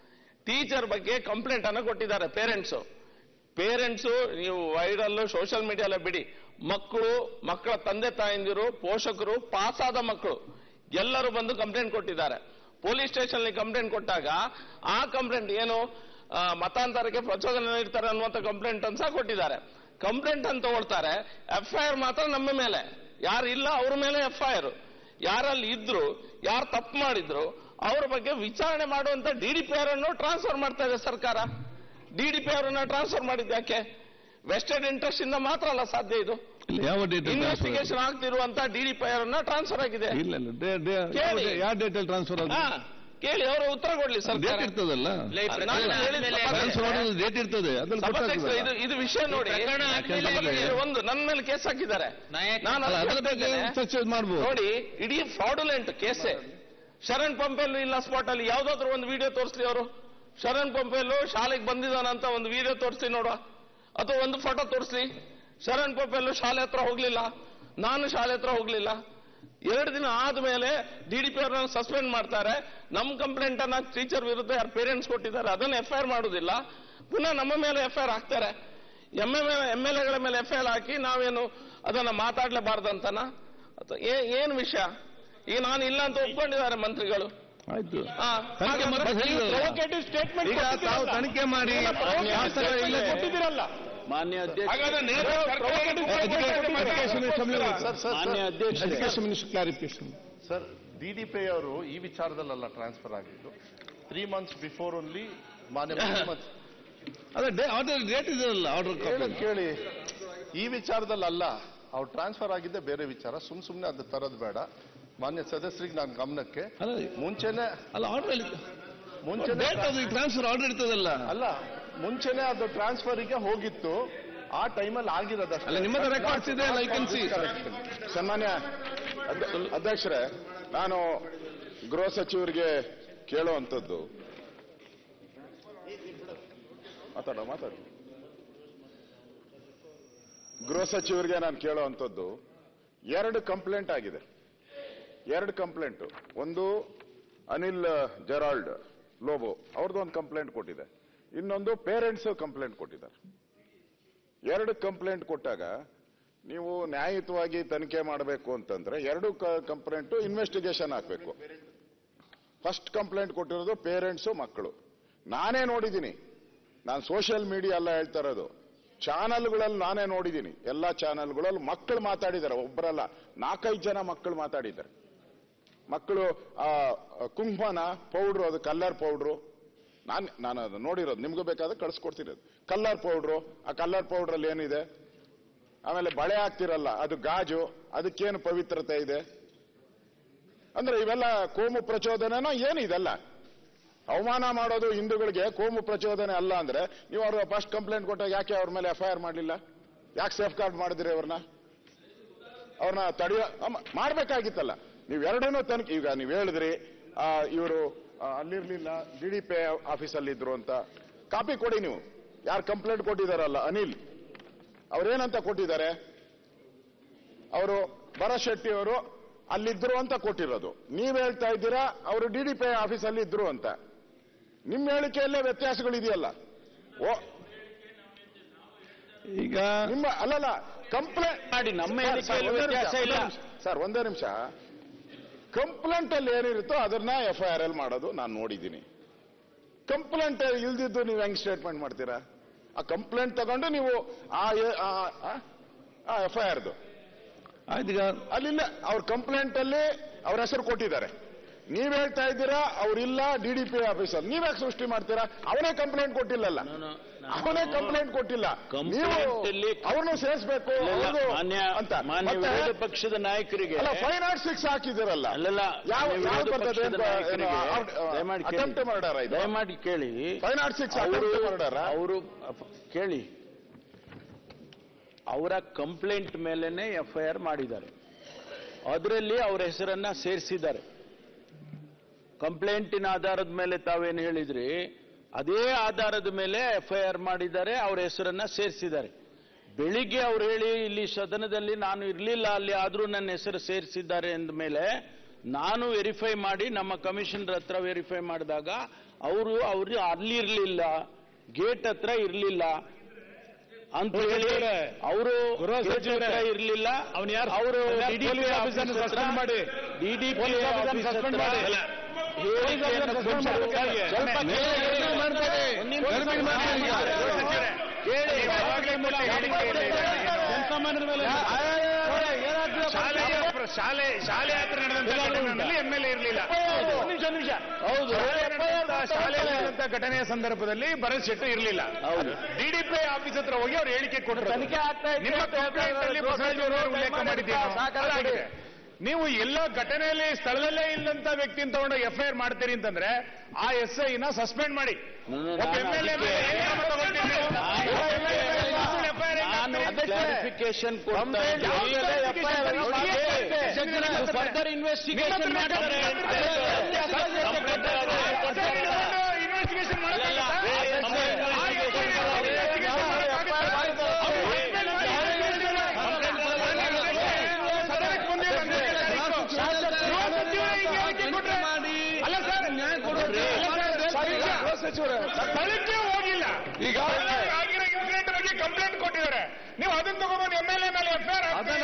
ಟೀಚರ್ ಬಗ್ಗೆ ಕಂಪ್ಲೇಂಟ್ ಅನ್ನ ಕೊಟ್ಟಿದ್ದಾರೆ ಪೇರೆಂಟ್ಸ್ ಪೇರೆಂಟ್ಸು ನೀವು ವೈರಲ್ ಸೋಷಿಯಲ್ ಮೀಡಿಯಾ ಬಿಡಿ ಮಕ್ಕಳು ಮಕ್ಕಳ ತಂದೆ ತಾಯಂದಿರು ಪೋಷಕರು ಪಾಸಾದ ಮಕ್ಕಳು ಎಲ್ಲರೂ ಬಂದು ಕಂಪ್ಲೇಂಟ್ ಕೊಟ್ಟಿದ್ದಾರೆ ಪೊಲೀಸ್ ಸ್ಟೇಷನ್ ಕಂಪ್ಲೇಂಟ್ ಕೊಟ್ಟಾಗ ಆ ಕಂಪ್ಲೇಂಟ್ ಏನು ಆ, ಮತಾಂತರಕ್ಕೆ ಪ್ರಚೋದನೆ ನೀಡ್ತಾರೆ ಅನ್ನುವಂಥ ಕಂಪ್ಲೇಂಟ್ ಅಂತ ಸಹ ಕೊಟ್ಟಿದ್ದಾರೆ ಕಂಪ್ಲೇಂಟ್ ಅಂತ ತಗೊಳ್ತಾರೆ ಎಫ್ ಐ ಆರ್ ಮಾತ್ರ ನಮ್ಮ ಮೇಲೆ ಯಾರು ಇಲ್ಲ ಅವ್ರ ಮೇಲೆ ಎಫ್ ಐ ಆರ್ ಯಾರಲ್ಲಿ ಇದ್ರು ಯಾರು ತಪ್ಪು ಮಾಡಿದ್ರು ಅವ್ರ ಬಗ್ಗೆ ವಿಚಾರಣೆ ಮಾಡುವಂತ ಡಿ ಡಿ ಪಿ ಆರ್ ಅನ್ನು ಟ್ರಾನ್ಸ್ಫರ್ ಮಾಡ್ತಾ ಇದೆ ಸರ್ಕಾರ ಡಿ ಡಿ ಪಿ ಆರ್ ಅನ್ನ ಟ್ರಾನ್ಸ್ಫರ್ ಮಾಡಿದ್ದು ಯಾಕೆ ವೆಸ್ಟೆಡ್ ಇಂಟ್ರೆಸ್ಟ್ ಇಂದ ಮಾತ್ರ ಅಲ್ಲ ಸಾಧ್ಯ ಇದು ಇಲ್ಲ, ಯಾವ ಡೇಟ್ ಇನ್ವೆಸ್ಟಿಗೇಷನ್ ಆಗ್ತಿರುವಂತ ಡಿ ಡಿ ಪಿ ಆರ್ ಅನ್ನ ಟ್ರಾನ್ಸ್ಫರ್ ಆಗಿದೆ ಇಲ್ಲ ಇಲ್ಲ ಡೇ- ಡೇ- ಕೇಳಿ. ಯಾವ ಡೇಟಲ್ಲಿ ಟ್ರಾನ್ಸ್ಫರ್ ಹಾ, ಕೇಳಿ ಅವರು ಉತ್ತರ ಕೊಡ್ಲಿ ಡೇಟ್ ಸರ್ಕಾರ ಇರ್ತದಲ್ಲ ನಾನು ಹೇಳಿದ ಟ್ರಾನ್ಸ್ಫರ್ ಮಾಡೋದು ಡೇಟ್ ಇರ್ತದೆ ಅದ್ರಲ್ಲಿ ಸಭಾಧ್ಯಕ್ಷರೇ, ಇದು ಗೊತ್ತಾಗ್ತದಲ್ಲ? ಇದು ವಿಷಯ ನೋಡಿ ಯಾಕಂದ್ರೆ- ಒಂದು ನನ್ನ ಮೇಲೆ ಕೇಸ್ ಹಾಕಿದ್ದಾರೆ ನಾನು ಅಲ್ಲ, ಅದಕ್ಕೆ ಅದ್ರ ಬಗ್ಗೆ ಹೇಳ್ತೇನೆ. ಚರ್ಚೆ ಮಾಡ್ಬೋದು ನೋಡಿ ಇಡೀ ಫ್ರಾಡುಲೆಂಟ್ ಕೇಸೆ ಶರಣ್ ಪಂಪೆಲ್ಲೂ ಇಲ್ಲ ಸ್ಪಾಟ್ ಅಲ್ಲಿ ಯಾವ್ದಾದ್ರು ಒಂದು ವಿಡಿಯೋ ತೋರಿಸ್ಲಿ ಅವರು ಶರಣ್ ಪಂಪೆಲ್ಲೂ ಶಾಲೆಗೆ ಬಂದಿದ್ದಾನಂತ ಒಂದು ವಿಡಿಯೋ ತೋರಿಸ್ಲಿ ನೋಡುವ ಅಥವಾ ಒಂದು ಫೋಟೋ ತೋರಿಸ್ಲಿ ಶರಣ್ ಪಂಪೆಲ್ಲೂ ಶಾಲೆ ಹತ್ರ ಹೋಗ್ಲಿಲ್ಲ ನಾನು ಶಾಲೆ ಹತ್ರ ಹೋಗ್ಲಿಲ್ಲ ಎರಡು ದಿನ ಆದ್ಮೇಲೆ ಡಿ ಡಿ ಪಿ ಅವರನ್ನ ಸಸ್ಪೆಂಡ್ ಮಾಡ್ತಾರೆ ನಮ್ಮ ಕಂಪ್ಲೇಂಟ್ ಅನ್ನ ಟೀಚರ್ ವಿರುದ್ಧ ಯಾರು ಪೇರೆಂಟ್ಸ್ ಕೊಟ್ಟಿದ್ದಾರೆ ಅದನ್ನ ಎಫ್ ಐ ಆರ್ ಮಾಡುದಿಲ್ಲ ಪುನಃ ನಮ್ಮ ಮೇಲೆ ಎಫ್ ಐ ಆರ್ ಹಾಕ್ತಾರೆ ಎಂ ಎಂ ಎಂ ಎಲ್ ಎಗಳ ಮೇಲೆ ಎಫ್ ಐ ಆರ್ ಹಾಕಿ ನಾವೇನು ಅದನ್ನ ಮಾತಾಡ್ಲೇಬಾರ್ದಂತನ ಅಥವಾ ಏ- ಏನ್ ವಿಷಯ ಈಗ ನಾನು ಇಲ್ಲ ಅಂತ ಒಪ್ಕೊಂಡಿದ್ದಾರೆ ಮಂತ್ರಿಗಳು ಆಯ್ತು ಆ, ತನಿಖೆ ಹಾಗೆ ಮಾಡಿ ಮತ್ತೆ ಹೇಳಿದ್ರಲ್ಲ. provocative statement ಈಗ ತಾವು ಕೊಟ್ಟಿದ್ದೀರಲ್ಲ. ತನಿಖೆ ಮಾಡಿ provocative ಶಾಸಕ statement ಇಲ್ಲ ಕೊಟ್ಟಿದ್ದೀರಲ್ಲ ಮಾನ್ಯ ಅಧ್ಯಕ್ಷ ಮಾನ್ಯ ಅಧ್ಯಕ್ಷ clarification sir D D P ಅವರು ಈ ವಿಚಾರದಲ್ಲ ಟ್ರಾನ್ಸ್ಫರ್ ಆಗಿದ್ದು ತ್ರೀ ಮಂತ್ಸ್ ಬಿಫೋರ್ ಓನ್ಲಿ ಮಾನ್ಯ ಮುಖ್ಯಮಂತ್ರಿ ಅದೇ ಆರ್ಡರ್ ಡೇಟ್ ಇದೆಯಲ್ಲ ಆರ್ಡರ್ ಹೇಳೋದ್ ಕೇಳಿ ಈ ವಿಚಾರದಲ್ಲ ಅವ್ರು ಟ್ರಾನ್ಸ್ಫರ್ ಆಗಿದ್ದೆ ಬೇರೆ ವಿಚಾರ ಸುಮ್ ಸುಮ್ನೆ ಅದು ತರೋದು ಬೇಡ ಮಾನ್ಯ ಸದಸ್ಯರಿಗೆ ನಾನು ಗಮನಕ್ಕೆ ಅಲ್ಲ ಮುಂಚೆನೆ ಅಲ್ಲ ಆರ್ಡರ್ ಮುಂಚೆನೆ ಡೇಟ್ ಅದು ಟ್ರಾನ್ಸ್ಫರ್ ಆರ್ಡರ್ ಇರ್ತದಲ್ಲ ಅಲ್ಲ ಮುಂಚೆನೆ ಅದು ಟ್ರಾನ್ಸ್ಫರ್ಗೆ ಹೋಗಿತ್ತು ಆ ಟೈಮಲ್ಲಿ ಆಗಿರೋದಷ್ಟೇ ಅಲ್ಲ ನಿಮ್ಮ ರೆಕಾರ್ಡ್ಸ್ ಇದೆ ಐ ಕ್ಯಾನ್ ಸಿ ಸನ್ಮಾನ್ಯ ಅಧ್ಯ- ಅಧ್ಯಕ್ಷರೇ ನಾನು ಗೃಹ ಸಚಿವರಿಗೆ ಕೇಳುವಂಥದ್ದು ಮಾತಾಡ ಮಾತಾಡ ಗೃಹ ಸಚಿವರಿಗೆ ನಾನು ಕೇಳುವಂಥದ್ದು ಎರಡು ಕಂಪ್ಲೇಂಟ್ ಆಗಿದೆ ಎರಡು ಕಂಪ್ಲೇಂಟ್ ಒಂದು ಅನಿಲ್ ಜೆರಾಲ್ಡ್ ಲೋಬೋ ಅವ್ರದ್ದು ಒಂದು ಕಂಪ್ಲೇಂಟ್ ಕೊಟ್ಟಿದೆ ಇನ್ನೊಂದು ಪೇರೆಂಟ್ಸ್ ಕಂಪ್ಲೇಂಟ್ ಕೊಟ್ಟಿದ್ದಾರೆ ಎರಡು ಕಂಪ್ಲೇಂಟ್ ಕೊಟ್ಟಾಗ ನೀವು ನ್ಯಾಯಯುತವಾಗಿ ತನಿಖೆ ಮಾಡಬೇಕು ಅಂತಂದ್ರೆ ಎರಡು ಕಂಪ್ಲೇಂಟ್ ಇನ್ವೆಸ್ಟಿಗೇಷನ್ ಹಾಕಬೇಕು ಫಸ್ಟ್ ಕಂಪ್ಲೇಂಟ್ ಕೊಟ್ಟಿರೋದು ಪೇರೆಂಟ್ಸು ಮಕ್ಕಳು ನಾನೇ ನೋಡಿದ್ದೀನಿ ನಾನು ಸೋಷಿಯಲ್ ಮೀಡಿಯಾ ಎಲ್ಲ ಹೇಳ್ತಾ ಇರೋದು ಚಾನಲ್ಗಳಲ್ಲಿ ನಾನೇ ನೋಡಿದ್ದೀನಿ ಎಲ್ಲ ಚಾನಲ್ಗಳಲ್ಲಿ ಮಕ್ಕಳು ಮಾತಾಡಿದ್ದಾರೆ ಒಬ್ಬರಲ್ಲ ನಾಲ್ಕೈದು ಜನ ಮಕ್ಕಳು ಮಾತಾಡಿದ್ದಾರೆ ಮಕ್ಕಳು ಆ ಕುಂಕುಮನ ಪೌಡ್ರು ಅದು ಕಲ್ಲರ್ ಪೌಡ್ರು ನಾನು ನಾನು ಅದು ನೋಡಿರೋದು ನಿಮ್ಗೂ ಬೇಕಾದ್ರೆ ಕಳಿಸ್ಕೊಡ್ತೀನಿ ಅದು ಕಲ್ಲರ್ ಪೌಡ್ರು ಆ ಕಲ್ಲರ್ ಪೌಡ್ರಲ್ಲಿ ಏನಿದೆ ಆಮೇಲೆ ಬಳೆ ಹಾಕ್ತಿರಲ್ಲ ಅದು ಗಾಜು ಅದಕ್ಕೇನು ಪವಿತ್ರತೆ ಇದೆ ಅಂದ್ರೆ ಇವೆಲ್ಲ ಕೋಮು ಪ್ರಚೋದನೆನೋ ಏನು ಇದೆಲ್ಲ ಅವಮಾನ ಮಾಡೋದು ಹಿಂದೂಗಳಿಗೆ ಕೋಮು ಪ್ರಚೋದನೆ ಅಲ್ಲ ಅಂದ್ರೆ ನೀವು ಅವ್ರ ಫಸ್ಟ್ ಕಂಪ್ಲೇಂಟ್ ಕೊಟ್ಟಾಗ ಯಾಕೆ ಅವ್ರ ಮೇಲೆ ಎಫ್ ಐ ಆರ್ ಮಾಡಲಿಲ್ಲ ಯಾಕೆ ಸೇಫ್ ಗಾರ್ಡ್ ಮಾಡಿದ್ರಿ ಅವ್ರನ್ನ ಅವ್ರನ್ನ ತಡೆಯೋ ಅಮ್ಮ, ಮಾಡ್ಬೇಕಾಗಿತ್ತಲ್ಲ ನೀವು ಎರಡನ್ನೂ ತನಿಖೆ ಈಗ ನೀವು ಹೇಳಿದ್ರಿ ಇವರು ಅಲ್ಲಿರ್ಲಿಲ್ಲ ಡಿ ಡಿ ಪಿ ಆಫೀಸಲ್ಲಿ ಇದ್ರು ಅಂತ ಕಾಪಿ ಕೊಡಿ ನೀವು ಯಾರು ಕಂಪ್ಲೇಂಟ್ ಕೊಟ್ಟಿದಾರಲ್ಲ ಅನಿಲ್ ಅವ್ರೇನಂತ ಕೊಟ್ಟಿದ್ದಾರೆ ಅವರು ಭರತ್ ಶೆಟ್ಟಿ ಅವರು ಅಲ್ಲಿದ್ರು ಅಂತ ಕೊಟ್ಟಿರೋದು ನೀವ್ ಹೇಳ್ತಾ ಇದ್ದೀರಾ ಅವರು ಡಿ ಡಿ ಪಿ ಆಫೀಸಲ್ಲಿ ಇದ್ರು ಅಂತ ನಿಮ್ಮ ಹೇಳಿಕೆಯಲ್ಲೇ ವ್ಯತ್ಯಾಸಗಳಿದೆಯಲ್ಲ ಓ ಈಗ ನಿಮ್ಮ ಅಲ್ಲಲ್ಲ ಕಂಪ್ಲೇಂಟ್ ಮಾಡಿ ನಮ್ಮ ಹೇಳಿಕೆಯಲ್ಲಿ ವ್ಯತ್ಯಾಸ ಇಲ್ಲ ಸರ್ ಒಂದೇ ನಿಮಿಷ ಕಂಪ್ಲೇಂಟ್ ಅಲ್ಲಿ ಏನಿರುತ್ತೋ ಅದನ್ನ ಎಫ್ ಐ ಆರ್ ಎಲ್ ಮಾಡೋದು ನಾನು ನೋಡಿದ್ದೀನಿ ಕಂಪ್ಲೇಂಟ್ ಇಲ್ದಿದ್ದು ನೀವು ಹೆಂಗ್ ಸ್ಟೇಟ್ಮೆಂಟ್ ಮಾಡ್ತೀರಾ ಆ ಕಂಪ್ಲೇಂಟ್ ತಗೊಂಡು ನೀವು ಆ ಎಫ್ ಐ ಆರ್ದು ಆಯ್ತು ಈಗ ಅಲ್ಲಿಲ್ಲ ಅವ್ರ ಕಂಪ್ಲೇಂಟ್ ಅಲ್ಲಿ ಅವ್ರ ಹೆಸರು ಕೊಟ್ಟಿದ್ದಾರೆ ನೀವ್ ಹೇಳ್ತಾ ಇದ್ದೀರಾ ಅವ್ರಿಲ್ಲ ಡಿ ಡಿ ಪಿ ಆಫೀಸರ್ ನೀವ್ಯಾಕೆ ಸೃಷ್ಟಿ ಮಾಡ್ತೀರಾ ಅವನೇ ಕಂಪ್ಲೇಂಟ್ ಕೊಟ್ಟಿಲ್ಲಲ್ಲ ಅವನೇ ಕಂಪ್ಲೇಂಟ್ ಕೊಟ್ಟಿಲ್ಲ ನೀವು Complaint ಅಲ್ಲಿ- ಅವ್ರನ್ನು ಸೇರಿಸಬೇಕು ಇಲ್ಲ, ಮಾನ್ಯ ಅಂತ ಮಾನ್ಯ ಮತ್ತೆ- ವಿರೋಧ ಪಕ್ಷದ ನಾಯಕರಿಗೆ ಅಲ್ಲ ಫೈವ್ ನಾಟ್ ಸಿಕ್ಸ್ ಹಾಕಿದಿರಲ್ಲ ಅಲ್ಲಲ್ಲ ಯಾವ ಮಾನ್ಯ ಯಾವ ವಿರೋಧ ಬರ್ತದೆ ಪಕ್ಷದ ನಾಯಕರಿಗೆ ದಯಮಾಡಿ ಕೇಳಿ. ಅಟೆಂಪ್ಟ್ ಮರ್ಡರ್ ಇದು ದಯಮಾಡಿ ಕೇಳಿ ಫೈವ್ ನಾಟ್ ಸಿಕ್ಸ್ ಅವರು ಅಟೆಂಪ್ಟ್ ಮರ್ಡರ್ ಅವರು ಕೇಳಿ ಅವರ ಕಂಪ್ಲೇಂಟ್ ಮೇಲೇನೆ ಎಫ್ ಐ ಆರ್ ಮಾಡಿದ್ದಾರೆ ಅದರಲ್ಲಿ ಅವರ ಹೆಸರನ್ನ ಸೇರಿಸಿದ್ದಾರೆ ಕಂಪ್ಲೇಂಟಿನ ಆಧಾರದ ಮೇಲೆ ತಾವೇನು ಹೇಳಿದ್ರಿ ಅದೇ ಆಧಾರದ ಮೇಲೆ ಎಫ್ ಐ ಆರ್ ಮಾಡಿದ್ದಾರೆ ಅವರ ಹೆಸರನ್ನ ಸೇರಿಸಿದ್ದಾರೆ ಬೆಳಿಗ್ಗೆ ಅವ್ರು ಹೇಳಿ ಇಲ್ಲಿ ಸದನದಲ್ಲಿ ನಾನು ಇರಲಿಲ್ಲ ಅಲ್ಲಿ ಆದರೂ ನನ್ನ ಹೆಸರು ಸೇರಿಸಿದ್ದಾರೆ ಅಂದ ಮೇಲೆ ನಾನು ವೆರಿಫೈ ಮಾಡಿ ನಮ್ಮ ಕಮಿಷನರ್ ಹತ್ರ ವೆರಿಫೈ ಮಾಡಿದಾಗ ಅವರು ಅವರು ಅಲ್ಲಿ ಇರಲಿಲ್ಲ ಗೇಟ್ ಹತ್ರ ಇರಲಿಲ್ಲ ಅಂತ ಹೇಳಿ ಅವರು ಹತ್ರ ಇರಲಿಲ್ಲ ಅವ್ನು ಯಾರು? ಅವರು ಅವ್ನು ಯಾರು? ಪೊಲೀಸ್ ಆಫೀಸರ್ನ suspend ಮಾಡಿ. ಡಿಡಿಪಿ ಪೊಲೀಸ್ ಆಫೀಸರ್ನ suspend ಮಾಡಿ. ಹೇಳಿಕೆಯನ್ನು suspend ಮಾಡಿ. ಕೊಟ್ಟು- ಸ್ವಲ್ಪ ಕೇಳಿ. ಒಂದ್ ನಿಮಿಷ ಕೇಳಿ. ಜನಸಾಮಾನ್ಯರ ಮೇಲೆ ಶಾಲೆಯ ಪ್ರ- ಶಾಲೆ ಶಾಲೆ ಹತ್ರ ನಡೆದಂತ ಘಟನೆಯಲ್ಲಿ ಎಂ ಎಲ್ ಎ ಇರಲಿಲ್ಲ ಒಂದ್ ನಿಮಿಷ ಒಂದ್ ನಿಮಿಷ ಹೌದು ಶಾಲೆಯಲ್ಲಿ ನಡೆದಂತ ಘಟನೆಯ ಸಂದರ್ಭದಲ್ಲಿ ಭರತ್ ಶೆಟ್ಟಿ ಇರಲಿಲ್ಲ ಹೌದು. ಡಿಡಿಪಿ ಆಫೀಸ್ ಹತ್ರ ಹೋಗಿ ಅವ್ರು ಹೇಳಿಕೆ ಕೊಟ್ಟರು ತನಿಖೆ ಆಗ್ತಾ ಇದೆ. ನಿಮ್ಮ ಕಂಪ್ಲೇಂಟ್ ಅಲ್ಲಿ ಬಸವರಾಜ್ ಅವರು ಉಲ್ಲೇಖ ಮಾಡಿದ್ದೀರಿ ಸಾಕಾಗಿದೆ. ಅದಾಗಿದೆ. ನೀವು ಎಲ್ಲ ಘಟನೆಯಲ್ಲಿ ಸ್ಥಳದಲ್ಲೇ ಇಲ್ಲಂತ ವ್ಯಕ್ತಿನ ತಗೊಂಡು ಎಫ್ ಐ ಆರ್ ಮಾಡ್ತೀರಿ ಅಂತಂದ್ರೆ ಆ ಎಸ್ ಐ ನ ಸಸ್ಪೆಂಡ್ ಮಾಡಿ ನಾನು- ಒಬ್ಬ ನಾನು MLA ಮೇಲೆ ಅದಕ್ಕೆ- ಏನ್ ಕ್ರಮ ತಗೊಳ್ತೀರಿ ನೀವು? ನಾನು ಒಬ್ಬ MLA ಮೇಲೆ ಸುಳ್ಳು FIR ಹೆಂಗ್ ನಾನು ಹಾಕ್ತೀರಿ? ಕ್ಲಾರಿಫಿಕೇಶನ್ ಕೊಡ್ತಾ Complaint ಇದ್ದೀನಿ. ಯಾವ್ದು clarification ಬರುತ್ತೆ? ಫರ್ದರ್ ಇನ್ವೆಸ್ಟಿಗೇಷನ್ ನಿಮ್ಮ ಹತ್ರ ಮಾಡ್ತಾರೆ ಇನ್ವೆಸ್ಟಿಗೇಷನ್ ಅಲ್ಲಲ್ಲ. ಅಲ್ಲ ಸರ್ ತನಿಖೆ ಹೋಗಿಲ್ಲ ಈಗ ಆಗಿರೋ ಇನ್ಸಿಡೆಂಟ್ ಬಗ್ಗೆ ಕಂಪ್ಲೇಂಟ್ ಕೊಟ್ಟಿದ್ದಾರೆ ನೀವು ಅದನ್ನ ತಗೊಂಡು ಎಂ ಎಲ್ ಎ ಮೇಲೆ ಎಫ್ ಐ ಆರ್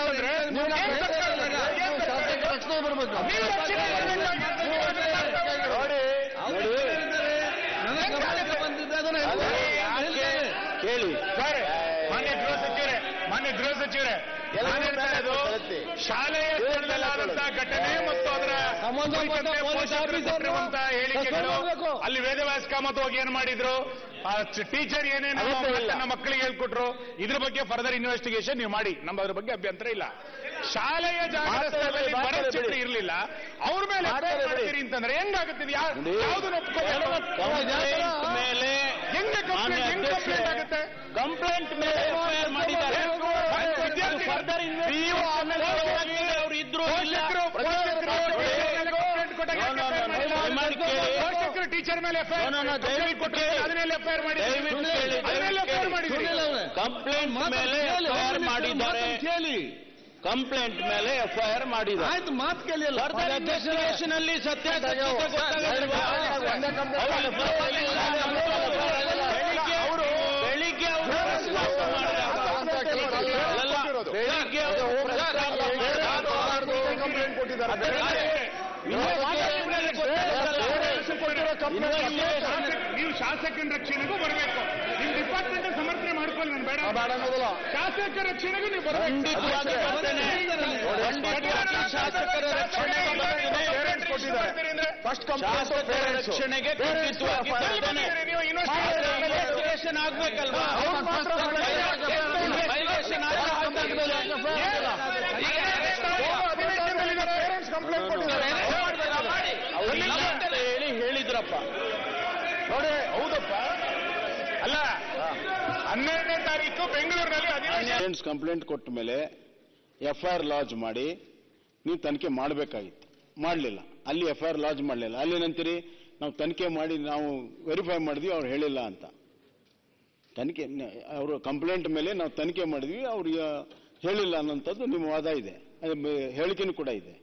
ಕೇಳಿ ಮಾನ್ಯ ಗೃಹ ಸಚಿವರೇ ಮಾನ್ಯ ಗೃಹ ಸಚಿವರೇ ನಾನು ಹೇಳ್ತಾ ಇರೋದು ಶಾಲೆಯ ಸ್ಥಳದಲ್ಲಾದಂತಹ ಘಟನೆ ಮತ್ತು ಅದರ ಕುರಿತಂತೆ ಪೋಷಕರು ಕೊಟ್ಟಿರುವಂತಹ ಹೇಳಿಕೆಗಳು ಅಲ್ಲಿ ವೇದವ್ಯಾಸ ಕಾಮತ್ ಹೋಗಿ ಏನ್ ಮಾಡಿದ್ರು ಟೀಚರ್ ಏನೇನು ನಮ್ಮ ಮಕ್ಕಳಿಗೆ ಹೇಳ್ಕೊಟ್ರು ಇದ್ರ ಬಗ್ಗೆ ಫರ್ದರ್ ಇನ್ವೆಸ್ಟಿಗೇಷನ್ ನೀವು ಮಾಡಿ ನಮ್ಮ ಅದ್ರ ಬಗ್ಗೆ ಅಭ್ಯಂತರ ಇಲ್ಲ ಶಾಲೆಯ ಜಾಗದ ಸ್ಥಳದಲ್ಲಿ ಭರತ್ ಚಿತ್ರ ಇರಲಿಲ್ಲ ಅವ್ರ ಮೇಲೆ FIR ಮಾಡ್ತೀರಿ ಅಂತಂದ್ರೆ ಹೆಂಗಾಗುತ್ತೆ ಇದು ಯಾ- ಯಾವ್ದನ್ನ ಒಪ್ಕೋಬೇಕು ಮೇಲೆ ಹೆಂಗೆ ಕಂಪ್ಲೇಂಟ್ ಹೆಂಗ್ ಕಂಪ್ಲೇಂಟ್ ಆಗುತ್ತೆ ಕಂಪ್ಲೇಂಟ್ ಮೇಲೆ FIR ಮಾಡಿದ್ದಾರೆ ಫರ್ದರ್ ಅವರು ಇದ್ರು ಇಲ್ಲ ಪೋಷಕರು ಪೋಷಕರು ಟೀಚರ್ ಮೇಲೆ ಎಫ್ಐಆರ್ No, no, no, ದಯವಿಟ್ಟು ಕೇಳಿ. ಅದನ್ನೆಲ್ಲ ಎಫ್ಐಆರ್ ಮಾಡಿ ದಯವಿಟ್ಟು ಕೇಳಿ, ಅದನ್ನೆಲ್ಲ ಎಫ್ಐಆರ್ ಮಾಡಿದ್ರಿ ಕಂಪ್ಲೇಂಟ್ ಮೇಲೆ ಎಫ್ಐಆರ್ ಮಾಡಿದ್ದಾರೆ ಕೇಳಿ ಕಂಪ್ಲೇಂಟ್ ಮೇಲೆ ಎಫ್ಐಆರ್ ಮಾಡಿದ್ದಾರೆ ಆಯ್ತು ಮಾತು ಕೇಳಿ ಫರ್ದರ್ ಇನ್ವೆಸ್ಟಿಗೇಷನ್ ಅಲ್ಲಿ ಸತ್ಯಾಸತ್ಯತೆ ಗೊತ್ತಾಗಲ್ವಾ? ಹೌದು, ಬೆಳಿಗ್ಗೆ ಅವರು ಬೆಳಿಗ್ಗೆ ಅವರು press conference ಮಾಡಿದಾಗ ಅಲ್ಲಲ್ಲ, ಬೆಳಿಗ್ಗೆ ಅವರು press conference ನೀವು ಶಾಸಕನ ರಕ್ಷಣೆಗೂ ಬರಬೇಕು ನಿಮ್ ಡಿಪಾರ್ಟ್ಮೆಂಟ್ ಸಮರ್ಥನೆ ಮಾಡ್ಕೊಳ್ಳಿ ನಾನು ಬೇಡ ಶಾಸಕ ರಕ್ಷಣೆಗೂ ನೀವು ಖಂಡಿತವಾಗಿ ಬರ್ತೇನೆ. ಖಂಡಿತವಾಗಿ ಶಾಸಕರ ರಕ್ಷಣೆಗೆ ಬರ್ತೇನೆ. ಶಾಸಕರ ರಕ್ಷಣೆಗೆ ಖಂಡಿತವಾಗಿ ಬರ್ತೇನೆ. ನೀವು ಇನ್ವೆಸ್ಟಿಗೇಷನ್ ಆಗ್ಬೇಕಲ್ವಾ ಇನ್ವೆಸ್ಟಿಗೇಷನ್ ಹೇಳಿ ಹೇಳಿದ್ರಪ್ಪ ಅಲ್ಲ ಹನ್ನೆರಡನೇ ತಾರೀಕು ಬೆಂಗಳೂರಿನಲ್ಲಿ ಅಧಿವೇಶನ ಪೇರೆಂಟ್ಸ್ ಕಂಪ್ಲೇಂಟ್ ಕೊಟ್ಟ ಮೇಲೆ ಎಫ್ ಐ ಆರ್ ಲಾಂಚ್ ಮಾಡಿ ನೀವು ತನಿಖೆ ಮಾಡಬೇಕಾಗಿತ್ತು ಮಾಡಲಿಲ್ಲ ಅಲ್ಲಿ ಎಫ್ ಐ ಆರ್ ಲಾಂಚ್ ಮಾಡಲಿಲ್ಲ ಅಲ್ಲಿ ಏನಂತೀರಿ ನಾವು ತನಿಖೆ ಮಾಡಿ ನಾವು ವೆರಿಫೈ ಮಾಡಿದ್ವಿ ಅವ್ರು ಹೇಳಿಲ್ಲ ಅಂತ ತನಿಖೆ ಅವರು ಕಂಪ್ಲೇಂಟ್ ಮೇಲೆ ನಾವು ತನಿಖೆ ಮಾಡಿದ್ವಿ ಅವ್ರಿಗೆ ಹೇಳಿಲ್ಲ ಅನ್ನೋಂಥದ್ದು ನಿಮ್ಮ ವಾದ ಇದೆ ಅದು ಬ- ಹೇಳಿಕೆನೂ ಕೂಡ ಇದೆ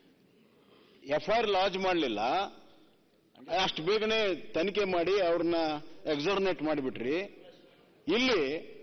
ಎಫ್ ಐ ಆರ್ ಲಾಂಚ್ ಮಾಡಲಿಲ್ಲ ಅಷ್ಟು ಬೇಗನೆ ತನಿಖೆ ಮಾಡಿ ಅವ್ರನ್ನ ಎಕ್ಸಾರ್ನೇಟ್ ಮಾಡಿಬಿಟ್ರಿ ಇಲ್ಲಿ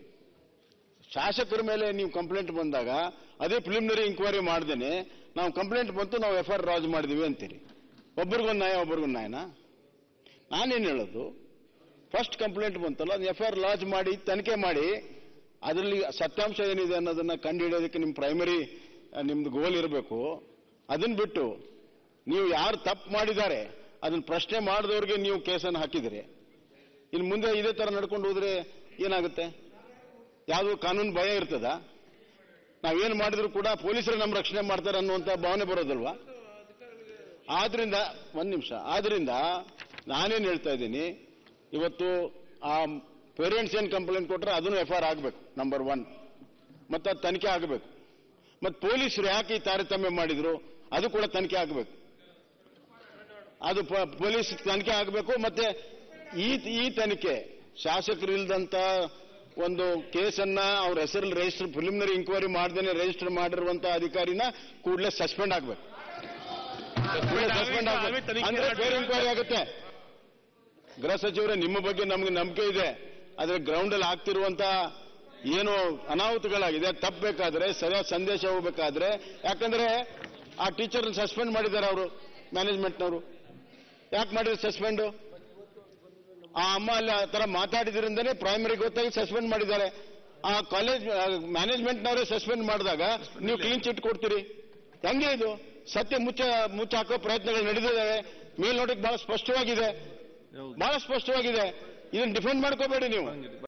ಶಾಸಕರ ಮೇಲೆ ನೀವು ಕಂಪ್ಲೇಂಟ್ ಬಂದಾಗ ಅದೇ ಪ್ರಿಲಿಮಿನರಿ ಇಂಕ್ವೈರಿ ಮಾಡ್ದೇನೆ ನಾವು ಕಂಪ್ಲೇಂಟ್ ಬಂತು ನಾವು ಎಫ್ ಐ ಆರ್ ಲಾಂಚ್ ಮಾಡಿದೀವಿ ಅಂತೀರಿ ಒಬ್ರಿಗೊಂದು ನ್ಯಾಯ ಒಬ್ರಿಗೊಂದು ನ್ಯಾಯನಾ ನಾನೇನು ಹೇಳೋದು ಫಸ್ಟ್ ಕಂಪ್ಲೇಂಟ್ ಬಂತಲ್ಲ ಅದು ಎಫ್ ಐ ಆರ್ ಲಾಂಚ್ ಮಾಡಿ ತನಿಖೆ ಮಾಡಿ ಅದರಲ್ಲಿ ಸತ್ಯಾಂಶ ಏನಿದೆ ಅನ್ನೋದನ್ನ ಕಂಡುಹಿಡಿಯೋದಕ್ಕೆ ನಿಮ್ಮ ಪ್ರೈಮರಿ ನಿಮ್ದು ಗೋಲ್ ಇರಬೇಕು ಅದನ್ನ ಬಿಟ್ಟು ನೀವು ಯಾರು ತಪ್ಪು ಮಾಡಿದ್ದಾರೆ ಅದನ್ನ ಪ್ರಶ್ನೆ ಮಾಡಿದವ್ರಿಗೆ ನೀವು ಕೇಸನ್ನು ಹಾಕಿದಿರಿ ಇನ್ನು ಮುಂದೆ ಇದೇ ತರ ನಡ್ಕೊಂಡು ಹೋದ್ರೆ ಏನಾಗುತ್ತೆ ಯಾವುದು ಕಾನೂನು ಭಯ ಇರ್ತದ ನಾವೇನು ಮಾಡಿದ್ರು ಕೂಡ ಪೊಲೀಸರು ನಮ್ಮ ರಕ್ಷಣೆ ಮಾಡ್ತಾರೆ ಅನ್ನುವಂಥ ಭಾವನೆ ಬರೋದಲ್ವಾ ಆದ್ರಿಂದ ಒಂದ್ ನಿಮಿಷ ಆದ್ರಿಂದ ನಾನೇನು ಹೇಳ್ತಾ ಇದ್ದೀನಿ ಇವತ್ತು ಆ ಪೇರೆಂಟ್ಸ್ ಏನು ಕಂಪ್ಲೇಂಟ್ ಕೊಟ್ರೆ ಅದನ್ನು ಎಫ್ ಆರ್ ಆಗಬೇಕು ನಂಬರ್ ಒನ್ ಮತ್ತೆ ಅದು ತನಿಖೆ ಆಗಬೇಕು ಮತ್ತೆ ಪೊಲೀಸರು ಯಾಕೆ ಈ ತಾರತಮ್ಯ ಮಾಡಿದ್ರು ಅದು ಕೂಡ ತನಿಖೆ ಆಗಬೇಕು ಅದು ಪ- ಪೊಲೀಸ್ ತನಿಖೆ ಆಗಬೇಕು ಮತ್ತೆ ಈ ಈ ತನಿಖೆ ಶಾಸಕರು ಇಲ್ದಂತ ಒಂದು ಕೇಸನ್ನ ಅವ್ರ ಹೆಸರಲ್ಲಿ ರಿಜಿಸ್ಟರ್ ಪ್ರಿಲಿಮಿನರಿ ಇಂಕ್ವೈರಿ ಮಾಡ್ದೇನೆ ರಿಜಿಸ್ಟರ್ ಮಾಡಿರುವಂತ ಅಧಿಕಾರಿನ ಕೂಡಲೇ ಸಸ್ಪೆಂಡ್ ಆಗ್ಬೇಕು ಸಸ್ಪೆಂಡ್ ಆಗ್ಬೇಕು ಅಂದ್ರೆ ಬೇರೆ ಇಂಕ್ವೈರಿ ಆಗುತ್ತೆ ಗೃಹ ಸಚಿವರೇ ನಿಮ್ಮ ಬಗ್ಗೆ ನಮ್ಗೆ ನಂಬಿಕೆ ಇದೆ ಆದ್ರೆ ಗ್ರೌಂಡ್ ಅಲ್ಲಿ ಆಗ್ತಿರುವಂತ ಏನು ಅನಾಹುತಗಳಾಗಿದೆ ತಪ್ಪಬೇಕಾದ್ರೆ ಸರಿಯಾದ ಸಂದೇಶ ಹೋಗ್ಬೇಕಾದ್ರೆ ಯಾಕಂದ್ರೆ ಆ ಟೀಚರ್ ಸಸ್ಪೆಂಡ್ ಮಾಡಿದ್ದಾರೆ ಅವರು ಮ್ಯಾನೇಜ್ಮೆಂಟ್ನವರು ಯಾಕೆ ಮಾಡಿದ್ರು ಸಸ್ಪೆಂಡ್ ಆ ಅಮ್ಮ ಅಲ್ಲಿ ಆ ತರ ಮಾತಾಡಿದ್ರಿಂದನೇ ಪ್ರೈಮರಿ ಗೊತ್ತಾಗಿ ಸಸ್ಪೆಂಡ್ ಮಾಡಿದ್ದಾರೆ ಆ ಕಾಲೇಜ್ ಮ್ಯಾನೇಜ್ಮೆಂಟ್ನವರೇ ಸಸ್ಪೆಂಡ್ ಮಾಡಿದಾಗ ನೀವು ಕ್ಲೀನ್ ಚಿಟ್ ಕೊಡ್ತೀರಿ ಹೆಂಗೆ ಇದು ಸತ್ಯ ಮುಚ್ಚ ಮುಚ್ಚ ಹಾಕೋ ಪ್ರಯತ್ನಗಳು ನಡೆದಿದ್ದಾವೆ ಮೇಲ್ನೋಟಕ್ಕೆ ಬಹಳ ಸ್ಪಷ್ಟವಾಗಿದೆ ಬಹಳ ಸ್ಪಷ್ಟವಾಗಿದೆ ಇದನ್ನ ಡಿಫೆಂಡ್ ಮಾಡ್ಕೋಬೇಡಿ ನೀವು